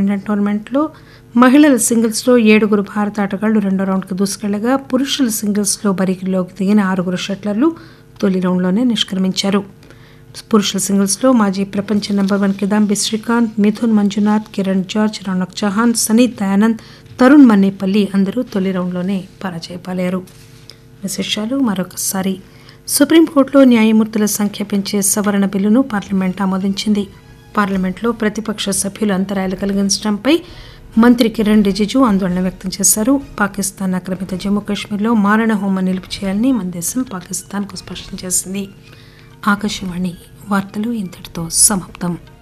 badminton టోర్నమెంట్లో మహిళల సింగిల్స్లో ఏడుగురు భారత ఆటగాళ్లు రెండో రౌండ్కి దూసుకెళ్లగా పురుషుల సింగిల్స్లో బరికిలోకి దిగిన ఆరుగురు షట్లర్లు తొలి రౌండ్లోనే నిష్క్రమించారు పురుషుల సింగిల్స్లో మాజీ ప్రపంచ number one Kidambi Srikanth Mithun Manjunath Kiran George Rounak Chauhan Sanith Dayanand Tarun Mannepalli అందరూ తొలి రౌండ్లోనే పరాజయపాలయ్యారు విశేషాలు మరొకసారి సుప్రీంకోర్టులో న్యాయమూర్తుల సంఖ్య పెంచే సవరణ బిల్లును పార్లమెంట్ ఆమోదించింది పార్లమెంట్లో ప్రతిపక్ష సభ్యులు అంతరాయాలు కలిగించడంపై మంత్రి కిరణ్ రిజిజు ఆందోళన వ్యక్తం చేశారు పాకిస్తాన్ ఆక్రమిత జమ్మూ కాశ్మీర్లో మారణ హోమం నిలుపు చేయాలని మన దేశం పాకిస్తాన్కు స్పష్టం చేసింది ఆకాశవాణి వార్తలు ఇంతటితో సమాప్తం